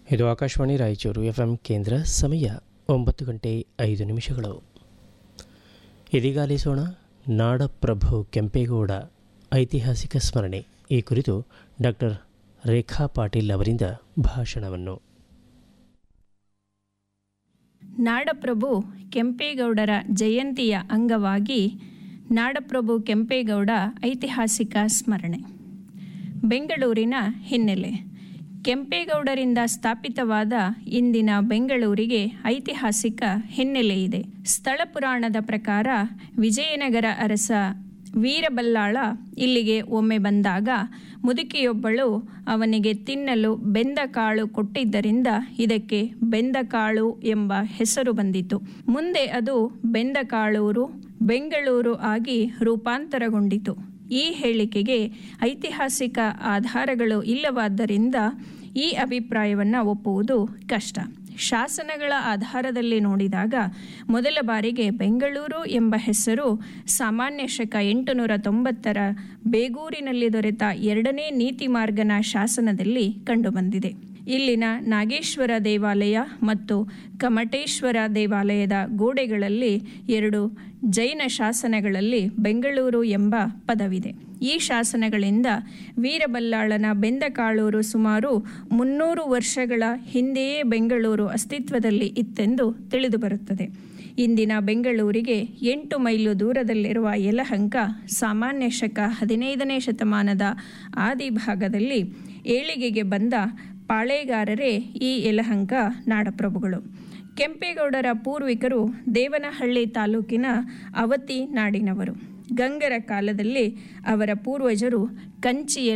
ಇದು Akashvani Raichur F M ಕೇಂದ್ರ ಸಮಯ ಒಂಬತ್ತು ಗಂಟೆ ಐದು ನಿಮಿಷಗಳು ಇದೀಗ ಆಲಿಸೋಣ ನಾಡಪ್ರಭು ಕೆಂಪೇಗೌಡ ಐತಿಹಾಸಿಕ ಸ್ಮರಣೆ ಈ ಕುರಿತು ಡಾಕ್ಟರ್ ರೇಖಾ ಪಾಟೀಲ್ ಅವರಿಂದ ಭಾಷಣವನ್ನು ನಾಡಪ್ರಭು ಕೆಂಪೇಗೌಡರ ಜಯಂತಿಯ ಅಂಗವಾಗಿ ನಾಡಪ್ರಭು ಕೆಂಪೇಗೌಡ ಐತಿಹಾಸಿಕ ಸ್ಮರಣೆ ಬೆಂಗಳೂರಿನ ಹಿನ್ನೆಲೆ ಕೆಂಪೇಗೌಡರಿಂದ ಸ್ಥಾಪಿತವಾದ ಇಂದಿನ ಬೆಂಗಳೂರಿಗೆ ಐತಿಹಾಸಿಕ ಹಿನ್ನೆಲೆ ಇದೆ ಸ್ಥಳ ಪುರಾಣದ ಪ್ರಕಾರ ವಿಜಯನಗರ ಅರಸ ವೀರಬಲ್ಲಾಳ ಇಲ್ಲಿಗೆ ಒಮ್ಮೆ ಬಂದಾಗ ಮುದುಕಿಯೊಬ್ಬಳು ಅವನಿಗೆ ತಿನ್ನಲು ಬೆಂದ ಕಾಳು ಕೊಟ್ಟಿದ್ದರಿಂದ ಇದಕ್ಕೆ ಬೆಂದಕಾಳು ಎಂಬ ಹೆಸರು ಬಂದಿತು ಮುಂದೆ ಅದು ಬೆಂದಕಾಳೂರು ಬೆಂಗಳೂರು ಆಗಿ ರೂಪಾಂತರಗೊಂಡಿತು ಈ ಹೇಳಿಕೆಗೆ ಐತಿಹಾಸಿಕ ಆಧಾರಗಳು ಇಲ್ಲವಾದ್ದರಿಂದ ಈ ಅಭಿಪ್ರಾಯವನ್ನು ಒಪ್ಪುವುದು ಕಷ್ಟ ಶಾಸನಗಳ ಆಧಾರದಲ್ಲಿ ನೋಡಿದಾಗ ಮೊದಲ ಬಾರಿಗೆ ಬೆಂಗಳೂರು ಎಂಬ ಹೆಸರು ಸಾಮಾನ್ಯ ಶಕ ಎಂಟುನೂರ ತೊಂಬತ್ತರ ಬೇಗೂರಿನಲ್ಲಿ ದೊರೆತ ಎರಡನೇ ನೀತಿ ಮಾರ್ಗನ ಶಾಸನದಲ್ಲಿ ಕಂಡುಬಂದಿದೆ ಇಲ್ಲಿನ ನಾಗೇಶ್ವರ ದೇವಾಲಯ ಮತ್ತು ಕಮಟೇಶ್ವರ ದೇವಾಲಯದ ಗೋಡೆಗಳಲ್ಲಿ ಎರಡು ಜೈನ ಶಾಸನಗಳಲ್ಲಿ ಬೆಂಗಳೂರು ಎಂಬ ಪದವಿದೆ ಈ ಶಾಸನಗಳಿಂದ ವೀರಬಲ್ಲಾಳನ ಬೆಂದಕಾಳೂರು ಸುಮಾರು ಮುನ್ನೂರು ವರ್ಷಗಳ ಹಿಂದೆಯೇ ಬೆಂಗಳೂರು ಅಸ್ತಿತ್ವದಲ್ಲಿ ಇತ್ತೆಂದು ತಿಳಿದುಬರುತ್ತದೆ ಇಂದಿನ ಬೆಂಗಳೂರಿಗೆ ಎಂಟು ಮೈಲು ದೂರದಲ್ಲಿರುವ ಯಲಹಂಕ ಸಾಮಾನ್ಯ ಶಕ ಹದಿನೈದನೇ ಶತಮಾನದ ಆದಿಭಾಗದಲ್ಲಿ ಏಳಿಗೆಗೆ ಬಂದ ಪಾಳೆಗಾರರೇ ಈ ಯಲಹಂಕ ನಾಡಪ್ರಭುಗಳು ಕೆಂಪೇಗೌಡರ ಪೂರ್ವಿಕರು ದೇವನಹಳ್ಳಿ ತಾಲೂಕಿನ ಅವತಿ ನಾಡಿನವರು ಗಂಗರ ಕಾಲದಲ್ಲಿ ಅವರ ಪೂರ್ವಜರು ಕಂಚಿಯಲ್ಲಿ